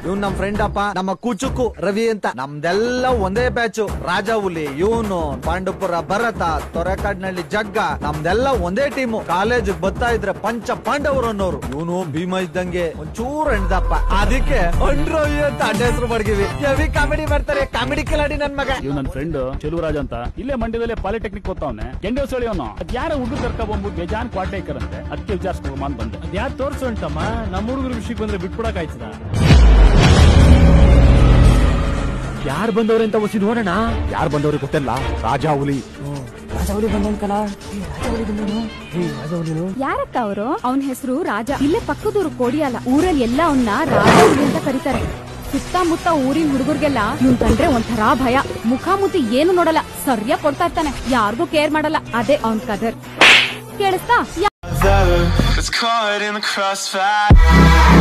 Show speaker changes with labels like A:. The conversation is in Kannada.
A: ಇವ್ನ್ ನಮ್ ಫ್ರೆಂಡ್ ಅಪ್ಪ ನಮ್ಮ ಕುಚುಕು ರವಿ ಅಂತ ನಮ್ದೆಲ್ಲ ಒಂದೇ ಬ್ಯಾಚು ರಾಜ ಹುಲಿ ಇವನು ಪಾಂಡುಪುರ ಭರತ ತೊರೆಕಾಡ್ನಳ್ಳಿ ಜಗ್ಗ ನಮ್ದೆಲ್ಲ ಒಂದೇ ಟೀಮು ಕಾಲೇಜ್ ಬರ್ತಾ ಇದ್ರೆ ಪಂಚ ಪಾಂಡವರು ಅನ್ನೋರು ಇವನು ಭೀಮ ಇದ್ದಂಗೆ ಒಂಚೂರು ಹೆಣ್ದಪ್ಪ ಅದಕ್ಕೆ ಅಂಡ್ರವಿ ಅಂತ ಅಡ್ಡ ಹೆಸರು ಮಡಗಿವಿ ಹೆವಿ ಕಾಮಿಡಿ ಮಾಡ್ತಾರೆ ಕಾಮಿಡಿ ಕಿಲಾಡಿ ನನ್ ಮಗ
B: ಇವ್ ನನ್ ಫ್ರೆಂಡ್ ಚೆಲುವರಾಜ್ ಅಂತ ಇಲ್ಲೇ ಮಂಡ್ಯದಲ್ಲಿ ಪಾಲಿಟೆಕ್ನಿಕ್ ಓದ್ತಾವನೆ ಗೆಂಡೆ ಹೊಸಳಿ ಅವನು ಅದ್ಯಾರ ಹುಡುಗ ಕರ್ಕ ಬಂದ್ಬಿಟ್ಟು ಬೇಜಾನ್ ಕ್ವಾಟೇಕರ್ ಅಂತೆ ಅದಕ್ಕೆ ವಿಚಾರಿಸ್ಕೊ ಅಂತ ಬಂದೆ
C: ಯಾರು ತೋರ್ಸು ಅಂತಮ್ಮ ನಮ್ಮ ಹುಡುಗರ ವಿಷಯಕ್ಕೆ ಬಂದ್ರೆ ಬಿಟ್ಕೊಡಕ್ ಆಯ್ತದ
D: ಯಾರು ಬಂದವ್ರೆ ಅಂತ ಒಸಿ ನೋಡೋಣ ಯಾರು ಬಂದವ್ರಿಗೆ ಗೊತ್ತಿಲ್ಲ ರಾಜ ಹುಲಿ
E: ಯಾರಕ್ಕ ಅವರು ಅವನ ಹೆಸರು ರಾಜ ಇಲ್ಲೇ ಪಕ್ಕದೂರು ಕೋಡಿಯಲ್ಲ ಊರಲ್ಲಿ ಎಲ್ಲ ಅವನ್ನ ರಾಜ ಹುಲಿ ಅಂತ ಕರೀತಾರೆ ಸುತ್ತಮುತ್ತ ಊರಿನ ಹುಡುಗರಿಗೆಲ್ಲ ಇವ್ನ್ ಕಂಡ್ರೆ ಒಂಥರ ಭಯ ಮುಖಾಮುಖಿ ಏನು ನೋಡಲ್ಲ ಸರಿಯಾಗಿ ಕೊಡ್ತಾ ಇರ್ತಾನೆ ಯಾರಿಗೂ ಕೇರ್ ಮಾಡಲ್ಲ ಅದೇ ಅವನ್ ಕದರ್ ಕೇಳಿಸ್ತಾ
F: It's caught in the crossfire.